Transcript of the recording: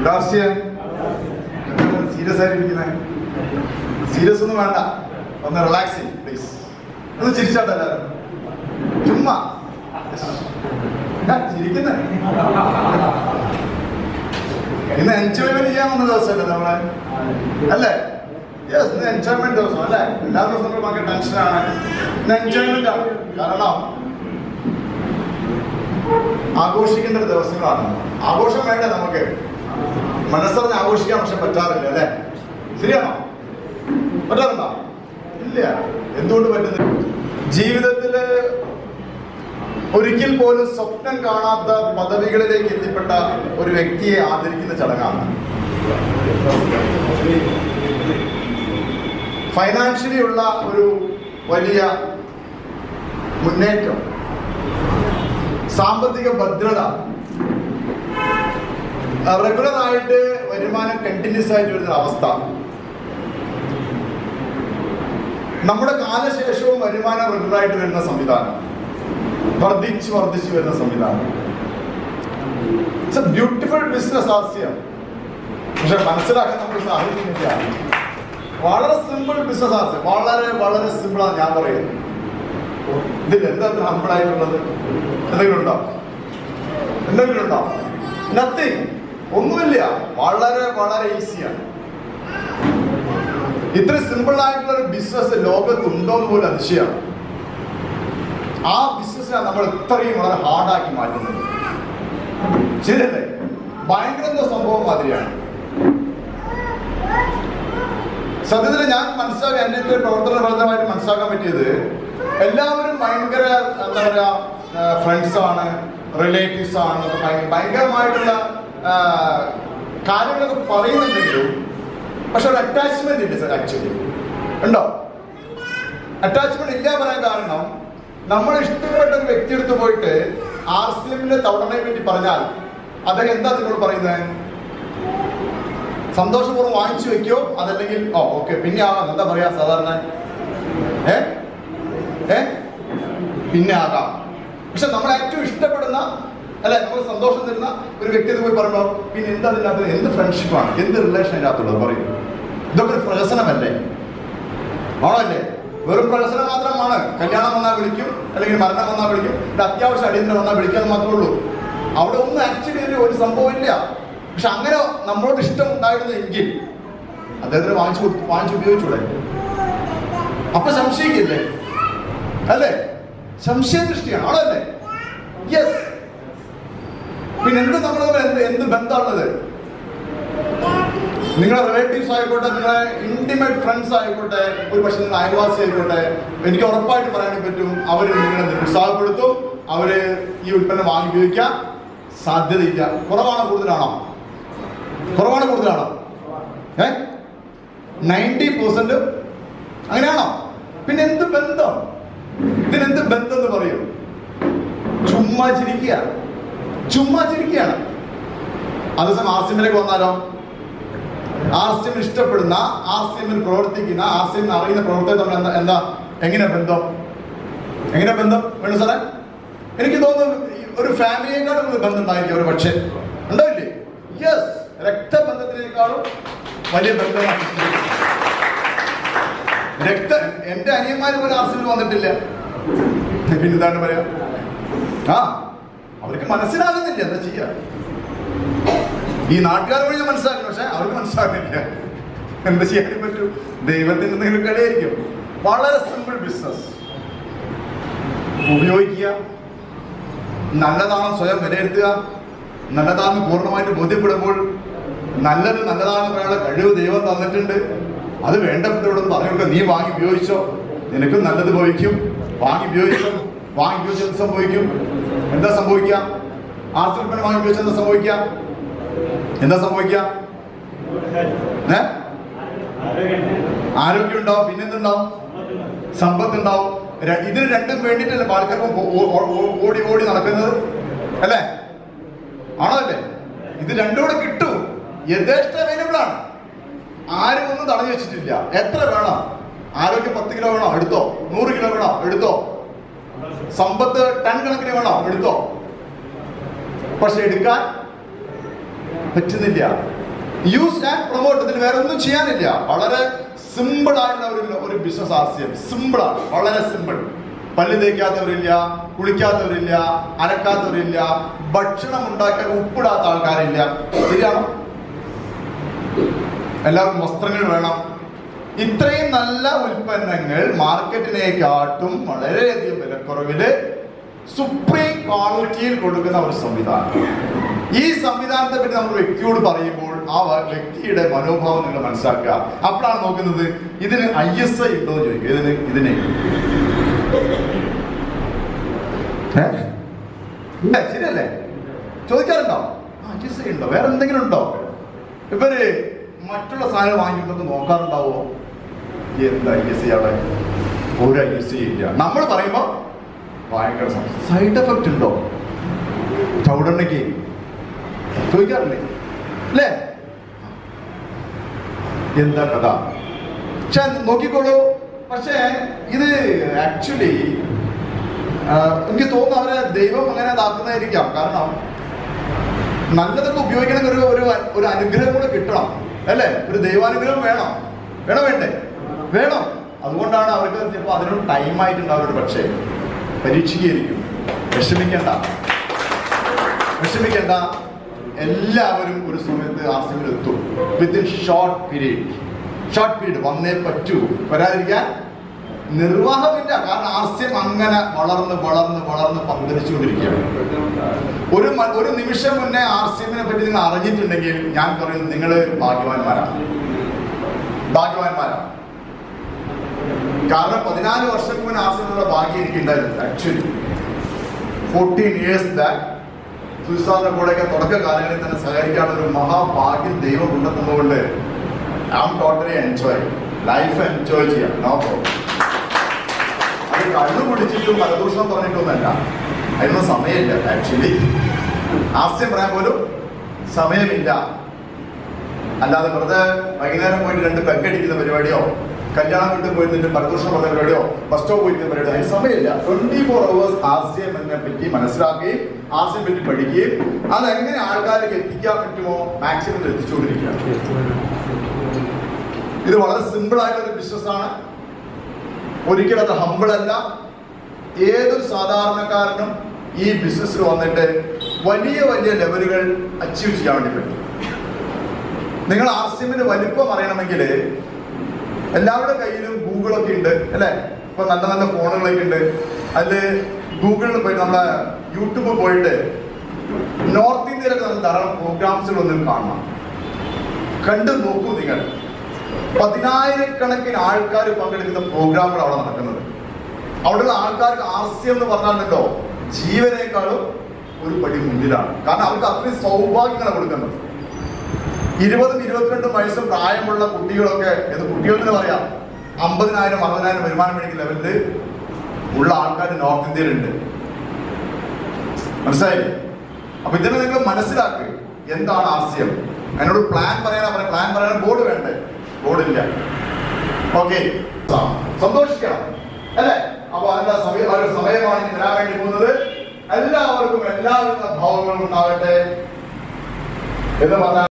Garcia serious ആയിട്ടിരിക്കുന്നത് serious ഒന്നും വേണ്ട ഒന്ന് റിലാക്സ് ചെയ്യും പ്ലീസ് ഒന്ന് ചിരിച്ചാട്ടെ എല്ലാവരും ചുമ്മാ ചിരിക്കുന്ന ഇന്ന് എൻജോയ്മെന്റ് ചെയ്യാൻ വന്ന ദിവസമല്ലേ നമ്മളെ അല്ലേ യെസ് ഇന്ന് എൻജോയ്മെന്റ് ദിവസം അല്ലേ എല്ലാ ദിവസവും നമ്മൾ ഭയങ്കര ടെൻഷനാണ് ഇന്ന് എൻജോയ്മെന്റ് ആണ് കാരണം ആഘോഷിക്കേണ്ട ഒരു ദിവസങ്ങളാണ് ആഘോഷം വേണ്ടേ നമുക്ക് മനസ്സറിഞ്ഞ് ആഘോഷിക്കാൻ പക്ഷെ പറ്റാറില്ല അല്ലേ ശരിയാണോ പറ്റാറുണ്ടോ ഇല്ല എന്തുകൊണ്ട് പറ്റുന്നില്ല ജീവിതത്തില് ഒരിക്കൽ പോലും സ്വപ്നം കാണാത്ത പദവികളിലേക്ക് എത്തിപ്പെട്ട ഒരു വ്യക്തിയെ ആദരിക്കുന്ന ചടങ്ങാണ് ഫൈനാൻഷ്യലി ഉള്ള ഒരു വലിയ മുന്നേറ്റം സാമ്പത്തിക ഭദ്രത റെഗുലർ ആയിട്ട് വരുമാനം കണ്ടിന്യൂസ് ആയിട്ട് വരുന്ന അവസ്ഥ നമ്മുടെ കാലശേഷവും വരുമാനം റെഗുലർ ആയിട്ട് വരുന്ന സംവിധാനം വർദ്ധിച്ച് വർദ്ധിച്ചു വരുന്ന സംവിധാനം ഇറ്റ്സ് എ ബ്യൂട്ടിഫുൾ ബിസിനസ് ആസ്യം പക്ഷെ മനസ്സിലാക്കാൻ നമുക്ക് സാധിക്കുന്നില്ല വളരെ സിമ്പിൾ ബിസിനസ് ആസ്യം വളരെ വളരെ സിമ്പിളാണ് ഞാൻ പറയുന്നത് ഇതിൽ എന്താ ഹമ്പിൾ ആയിട്ടുള്ളത് എന്തെങ്കിലും ഉണ്ടോ എന്തെങ്കിലും ഉണ്ടോ നത്തിങ് ഒന്നുമില്ല വളരെ വളരെ ഈസിയാണ് ഇത്ര സിമ്പിൾ ആയിട്ടുള്ള ഒരു ബിസിനസ് ലോകത്തുണ്ടോ എന്ന് പോലും അതിശയമാണ് ആ ബിസിനസ്സിനെ നമ്മൾ ഇത്രയും വളരെ ഹാർഡാക്കി മാറ്റുന്നത് ശരിയല്ലേ ഭയങ്കര എന്തോ സംഭവം മാതിരിയാണ് സത്യത്തിൽ ഞാൻ മനസ്സിലാക്കി എൻ്റെ ഒരു പ്രവർത്തന ഫലമായിട്ട് മനസ്സിലാക്കാൻ പറ്റിയത് എല്ലാവരും ഭയങ്കര എന്താ പറയാ ഫ്രണ്ട്സ് ആണ് റിലേറ്റീവ്സ് ആണ് എന്നൊക്കെ ഭയ- ഭയങ്കരമായിട്ടുള്ള ആ, കാര്യങ്ങളൊക്കെ പറയുന്നുണ്ടെങ്കിലും പക്ഷെ ഒരു അറ്റാച്ച്മെന്റ് ഇല്ല സാർ ആക്ച്വലി ഉണ്ടോ അറ്റാച്ച്മെന്റ് ഇല്ല പറയാൻ കാരണം നമ്മൾ ഇഷ്ടപ്പെട്ട ഒരു വ്യക്തി എടുത്ത് പോയിട്ട് ആർ സി എമ്മിന്റെ തവണയെ പറ്റി പറഞ്ഞാൽ അദ്ദേഹം എന്താ നിങ്ങളോട് പറയുന്നത് സന്തോഷപൂർവ്വം വാങ്ങിച്ചു വെക്കോ അതല്ലെങ്കിൽ ഓ ഓക്കെ പിന്നെ ആകാം എന്താ പറയാ സാധാരണ ഏ ഏ പിന്നെ ആകാം പക്ഷെ നമ്മൾ ഏറ്റവും ഇഷ്ടപ്പെടുന്ന അല്ലെ നമ്മൾ സന്തോഷം തരുന്ന ഒരു വ്യക്തി ഇത് പോയി പറയുമ്പോൾ പിന്നെ എന്താ അതിനകത്ത് എന്ത് ഫ്രണ്ട്ഷിപ്പാണ് എന്ത് റിലേഷൻ അതിനകത്തുള്ളത് പറയും ഇതൊക്കെ ഒരു പ്രഹസനമല്ലേ ആണോ അല്ലേ വെറും പ്രഹസനം മാത്രമാണ് കല്യാണം വന്നാൽ വിളിക്കും അല്ലെങ്കിൽ മരണം വന്നാൽ വിളിക്കും ഇത് അത്യാവശ്യം അടിയന്തരം വന്നാൽ വിളിക്കാന്ന് മാത്രമേ ഉള്ളൂ അവിടെ ഒന്നും ആക്ച്വലി ഒരു ഒരു സംഭവം ഇല്ല പക്ഷെ അങ്ങനെ നമ്മളോട് ഇഷ്ടം ഉണ്ടായിരുന്നെങ്കിൽ അദ്ദേഹത്തിന് വാങ്ങിച്ചു കൊടുത്ത് വാങ്ങിച്ചു ഉപയോഗിച്ചൂടെ അപ്പൊ സംശയിക്കില്ലേ അല്ലേ സംശയ ദൃഷ്ടിയാണ് ആണല്ലേ യെസ് പിന്നെ എന്ത് നമ്മൾ തമ്മിൽ എന്ത് എന്ത് ബന്ധമാണുള്ളത് നിങ്ങളെ റിലേറ്റീവ്സ് ആയിക്കോട്ടെ നിങ്ങളെ ഇന്റിമേറ്റ് ഫ്രണ്ട്സ് ആയിക്കോട്ടെ ഒരു പക്ഷെ നിങ്ങൾ അയൽവാസി ആയിക്കോട്ടെ എനിക്ക് ഉറപ്പായിട്ട് പറയാൻ പറ്റും അവർ നിങ്ങളെ നിരുത്സാഹപ്പെടുത്തും അവര് ഈ ഉൽപ്പന്നം വാങ്ങി ഉപയോഗിക്കാൻ സാധ്യതയില്ല കുറവാണോ കൂടുതലാണോ കുറവാണോ കൂടുതലാണോ ഏ നയൻറ്റി പെർസെന്റ് അങ്ങനെയാണോ പിന്നെ എന്ത് ബന്ധം ഇതിനെന്ത് ബന്ധം എന്ന് പറയും ചുമ്മാ ചിരിക്കുക ചുമ്മാ ചിരിക്കുകയാണ് അതേസമയം ആസിമിലേക്ക് വന്നാലോ ആസ്യമിൽ ഇഷ്ടപ്പെടുന്ന ആസ്യമിൽ പ്രവർത്തിക്കുന്ന ആസ്യമിൽ അറിയുന്ന പ്രവർത്തനം തമ്മിൽ എന്താ എന്താ എങ്ങനെ ബന്ധം എങ്ങനെ ബന്ധം വേണു സാറേ എനിക്ക് തോന്നുന്നു ഈ ഒരു ഫാമിലിയെക്കാളും ഒരു ബന്ധം ഉണ്ടായിരിക്കും ഒരു പക്ഷേ ഉണ്ടാവില്ലേ യെസ് രക്തബന്ധത്തിനേക്കാളും വലിയ ബന്ധമാണ് രക്ത എന്റെ അനിയന്മാര് പോലും ആർസിൽ വന്നിട്ടില്ല പിന്നെ എന്താണ് പറയാ ആ അവർക്ക് മനസ്സിലാകുന്നില്ല എന്താ ചെയ്യാ ഈ നാട്ടുകാർ വഴി ഞാൻ മനസ്സിലാക്കുന്നു പക്ഷെ അവർക്ക് മനസ്സിലാകുന്നില്ല എന്താ ചെയ്യാൻ പറ്റൂ ദൈവത്തിന്റെ എന്തെങ്കിലും കളിയായിരിക്കും വളരെ സിമ്പിൾ ബിസിനസ് ഉപയോഗിക്കുക നല്ലതാണെന്ന് സ്വയം വിലയിരുത്തുക നല്ലതാണെന്ന് പൂർണ്ണമായിട്ട് ബോധ്യപ്പെടുമ്പോൾ നല്ലത് നല്ലതാണെന്ന് പറയാനുള്ള കഴിവ് ദൈവം തന്നിട്ടുണ്ട് അത് വേണ്ടപ്പെട്ടവരോട് പറഞ്ഞു കൊടുക്കുക നീ വാങ്ങി ഉപയോഗിച്ചോ നിനക്കും നല്ലത് ഭവിക്കും വാങ്ങി ഉപയോഗിച്ചോ വാങ്ങി ഉപയോഗിച്ച് എന്ത് സംഭവിക്കും എന്താ സംഭവിക്കുക ആർത്തി ഉൽപ്പന്നം വാങ്ങി ഉപയോഗിച്ച് എന്താ സംഭവിക്കുക എന്താ സംഭവിക്കുക ഏ ആരോഗ്യം ഉണ്ടാവും പിന്നെന്തുണ്ടാവും സമ്പത്ത് ഉണ്ടാവും ര- ഇതിന് രണ്ടും വേണ്ടിയിട്ടല്ലേ ആൾക്കാർ ഓടി ഓടി നടക്കുന്നത് അല്ലേ ആണോ അല്ലേ ഇത് രണ്ടും കൂടെ കിട്ടും യഥേഷ്ട അവൈലബിൾ ആണ് ആരും ഒന്നും തടഞ്ഞു വെച്ചിട്ടില്ല എത്ര വേണം ആരോഗ്യം പത്ത് കിലോ വേണോ എടുത്തോ നൂറ് കിലോ വേണോ എടുത്തോ സമ്പത്ത് ടൺ കണക്കിന് വേണോ എടുത്തോ പക്ഷെ എടുക്കാൻ പറ്റുന്നില്ല യൂസ് ആൻഡ് പ്രൊമോട്ട് ഇതിന് വേറെ ഒന്നും ചെയ്യാനില്ല വളരെ സിമ്പിൾ ആയിട്ടുള്ള ഒരു ഒരു ബിസിനസ് ആശയം സിമ്പിൾ ആണ് വളരെ സിമ്പിൾ പല്ല് തേക്കാത്തവരില്ല കുളിക്കാത്തവരില്ല അരക്കാത്തവരില്ല ഭക്ഷണം ഉണ്ടാക്കാൻ ഉപ്പിടാത്ത ആൾക്കാരില്ല ശരിയാണോ എല്ലാവർക്കും വസ്ത്രങ്ങൾ വേണം ഇത്രയും നല്ല ഉൽപ്പന്നങ്ങൾ മാർക്കറ്റിനെക്കാട്ടും വളരെയധികം വിലക്കുറവില് സുപ്രീം ക്വാളിറ്റിയിൽ കൊടുക്കുന്ന ഒരു സംവിധാനം ഈ സംവിധാനത്തെ പറ്റി നമ്മൾ വ്യക്തിയോട് പറയുമ്പോൾ ആ വ- വ്യക്തിയുടെ മനോഭാവം നിങ്ങൾ മനസ്സിലാക്കുക അപ്പോഴാണ് നോക്കുന്നത് ഇതിന് ഐ എസ് ഐ ഉണ്ടോ എന്ന് ചോദിക്കും ഇതിന് ഇതിന് ഏ? ഇല്ല, ശരിയല്ലേ ചോദിക്കാറുണ്ടോ ഐ എസ് ഐ ഉണ്ടോ വേറെ എന്തെങ്കിലും ഉണ്ടോ ഇവര് മറ്റുള്ള സാധനം വാങ്ങിക്കുന്നൊക്കെ നോക്കാറുണ്ടാവോ എന്താ ഐ എസ് ഐ അവിടെ ഒരു ഐ എസ് ഐ ഇല്ല നമ്മൾ പറയുമ്പോ ഭയങ്കര സൈഡ് എഫക്റ്റ് ഉണ്ടോ ചവിടെണ്ണയ്ക്ക് ചോദിക്കാറില്ലേ അല്ലേ എന്താ കഥ പക്ഷെ നോക്കിക്കോളൂ പക്ഷേ ഇത് ആക്ച്വലി എനിക്ക് തോന്നുന്നു അവരെ ദൈവം അങ്ങനെ ഇതാക്കുന്നതായിരിക്കാം കാരണം നല്ലതൊക്കെ ഉപയോഗിക്കണമെങ്കിൽ ഒരു ഒരു ഒരു അനുഗ്രഹം കൂടെ കിട്ടണം അല്ലേ ഒരു ദൈവാനുഗ്രഹം വേണം വേണം വേണ്ടേ വേണം അതുകൊണ്ടാണ് അവർക്ക് ചിലപ്പോൾ അതിനൊരു ടൈം ആയിട്ടുണ്ടാവും ഒരു പക്ഷേ പരീക്ഷിക്കുകയായിരിക്കും വിഷമിക്കണ്ട വിഷമിക്കണ്ട എല്ലാവരും ഒരു സമയത്ത് ആർസിമിൽ എത്തും within short period short period വന്നേ പറ്റൂ വരാതിരിക്കാൻ നിർവാഹമില്ല കാരണം ആർസ്യം അങ്ങനെ വളർന്ന് വളർന്ന് വളർന്ന് പന്തലിച്ചുകൊണ്ടിരിക്കുകയാണ് ഒരു മ- ഒരു നിമിഷം മുന്നേ ആർ സി എമ്മിനെ പറ്റി നിങ്ങൾ അറിഞ്ഞിട്ടുണ്ടെങ്കിൽ ഞാൻ പറയുന്നത് നിങ്ങൾ ഭാഗ്യവാന്മാരാണ് ഭാഗ്യവാന്മാരാണ് കാരണം പതിനാല് വർഷം മുന്നേ ആർ സി എമ്മിനുള്ള ഭാഗ്യം എനിക്കുണ്ടായിരുന്നു ആക്ച്വലി ഫോർട്ടീൻ ഇയേഴ്സ് ബാക്ക് സുസാറിന്റെ കൂടെയൊക്കെ തുടക്ക കാലങ്ങളിൽ തന്നെ സഹകരിക്കാനുള്ള ഒരു മഹാഭാഗ്യം ദൈവം കൊണ്ടെത്തുന്നതുകൊണ്ട് am totally enjoy life enjoy ചെയ്യാം നോ പ്രോബ്ലം അത് കണ്ണു പിടിച്ചിട്ടും പരദൂഷണം പറഞ്ഞിട്ടൊന്നല്ല അതിനൊന്നും സമയമില്ല ആക്ച്വലി ഹാസ്യം പറയാൻ പോലും സമയമില്ല അല്ലാതെ വെറുതെ വൈകുന്നേരം പോയിട്ട് രണ്ട് പെക്കടിക്കുന്ന പരിപാടിയോ കല്യാണം വീട്ടിൽ പോയി നിന്നിട്ട് പരദൂഷണം പറഞ്ഞ പരിപാടിയോ ബസ് സ്റ്റോപ്പ് പോയി നിന്ന പരിപാടിയോ അതിന് സമയമില്ല ട്വന്റി ഫോർ അവേഴ്സ് ഹാസ്യം എന്നെ പറ്റി മനസ്സിലാക്കുകയും ഹാസ്യം പറ്റി പഠിക്കുകയും അതെങ്ങനെ ആൾക്കാർക്ക് എത്തിക്കാൻ പറ്റുമോ മാക്സിമം എത്തിച്ചുകൊണ്ടിരിക്കുകയാണ് ഇത് വളരെ സിമ്പിൾ ആയിട്ടുള്ള ഒരു ബിസിനസ് ആണ് ഒരിക്കലും അത് ഹമ്പിൾ അല്ല ഏതൊരു സാധാരണക്കാരനും ഈ ബിസിനസ്സിൽ വന്നിട്ട് വലിയ വലിയ ലെവലുകൾ അച്ചീവ് ചെയ്യാൻ വേണ്ടി പറ്റും നിങ്ങൾ ആർ സി എമ്മിന്റെ വലിപ്പം അറിയണമെങ്കിൽ എല്ലാവരുടെ കയ്യിലും ഗൂഗിളൊക്കെ ഉണ്ട് അല്ലെ ഇപ്പൊ നല്ല നല്ല ഫോണുകളൊക്കെ ഉണ്ട് അതില് ഗൂഗിളിൽ പോയി നമ്മളെ യൂട്യൂബ് പോയിട്ട് നോർത്ത് ഇന്ത്യയിലൊക്കെ നല്ല ധാരാളം പ്രോഗ്രാംസുകൾ ഒന്നും കാണണം കണ്ടു നോക്കൂ നിങ്ങൾ പതിനായിരക്കണക്കിന് ആൾക്കാർ പങ്കെടുക്കുന്ന പ്രോഗ്രാമുകൾ അവിടെ നടക്കുന്നത് അവിടെയുള്ള ആൾക്കാർക്ക് ആസ്യം എന്ന് പറഞ്ഞാലുണ്ടല്ലോ ജീവനേക്കാളും ഒരു പടി മുന്നിലാണ് കാരണം അവർക്ക് അത്രയും സൗഭാഗ്യങ്ങളാണ് കൊടുക്കുന്നത് ഇരുപതും ഇരുപത്തിരണ്ടും വയസ്സ് പ്രായമുള്ള കുട്ടികളൊക്കെ ഏത് കുട്ടികളെന്ന് പറയാം അമ്പതിനായിരം അറുപതിനായിരം വരുമാനം മേടിക്കുന്ന ലെവലില് ഉള്ള ആൾക്കാർ നോർത്ത് ഇന്ത്യയിലുണ്ട് മനസ്സിലായില്ലേ അപ്പൊ ഇതിനെ നിങ്ങൾ മനസ്സിലാക്കുക എന്താണ് ആസ്യം എന്നോട് പ്ലാൻ പറയാനാ പറയാം പ്ലാൻ പറയാൻ ബോർഡ് വേണ്ടേ ബോർഡില്ല ഓക്കെ സന്തോഷിക്കണം അല്ലേ അപ്പൊ അതിന്റെ സമയം ആ ഒരു സമയമാണ് ഇനി വരാൻ വേണ്ടി പോകുന്നത് എല്ലാവർക്കും എല്ലാവിധ ഭാവങ്ങളും ഉണ്ടാവട്ടെ എന്ന് പറഞ്ഞാൽ